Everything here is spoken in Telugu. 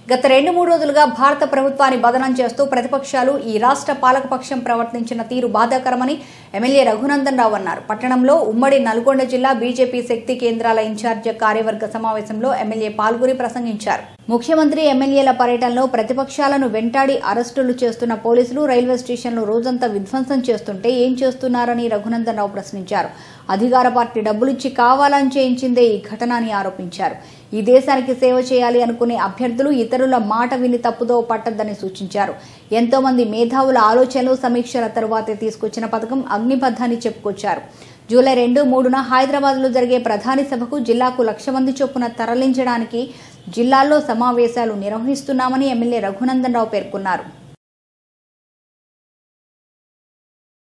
గత రెండు మూడు రోజులుగా భారత ప్రభుత్వాన్ని బదనం చేస్తూ ప్రతిపక్షాలు ఈ రాష్ట్ర పాలకపక్షం ప్రవర్తించిన తీరు బాధాకరమని ఎమ్మెల్యే రఘునందన్ రావు అన్నారు పట్టణంలో ఉమ్మడి నల్గొండ జిల్లా బీజేపీ శక్తి కేంద్రాల ఇన్ఛార్జ్ కార్యవర్గ సమావేశంలో ఎమ్మెల్యే పాల్గొని ప్రసంగించారు ముఖ్యమంత్రి ఎమ్మెల్యేల పర్యటనలో ప్రతిపక్షాలను వెంటాడి అరెస్టులు చేస్తున్న పోలీసులు రైల్వే స్టేషన్లో రోజంతా విధ్వంసం చేస్తుంటే ఏం చేస్తున్నారని రఘునందన్ రావు ప్రశ్నించారు అధికార పార్టీ డబ్బులిచ్చి కావాలని చేయించిందే ఈ ఘటన అని ఆరోపించారు ఈ దేశానికి సేవ చేయాలి అనుకునే అభ్యర్థులు ఇతరుల మాట విని తప్పుదో పట్టద్దని సూచించారు ఎంతో మంది మేధావుల ఆలోచనలు సమీక్షల తరువాతే తీసుకొచ్చిన పథకం అగ్నిబద్ధాన్ని చెప్పుకొచ్చారు జూలై రెండు మూడున హైదరాబాద్లో జరిగే ప్రధాని సభకు జిల్లాకు లక్ష మంది చొప్పున తరలించడానికి జిల్లాల్లో సమావేశాలు నిర్వహిస్తున్నామని ఎమ్మెల్యే రఘునందన్ రావు పేర్కొన్నారు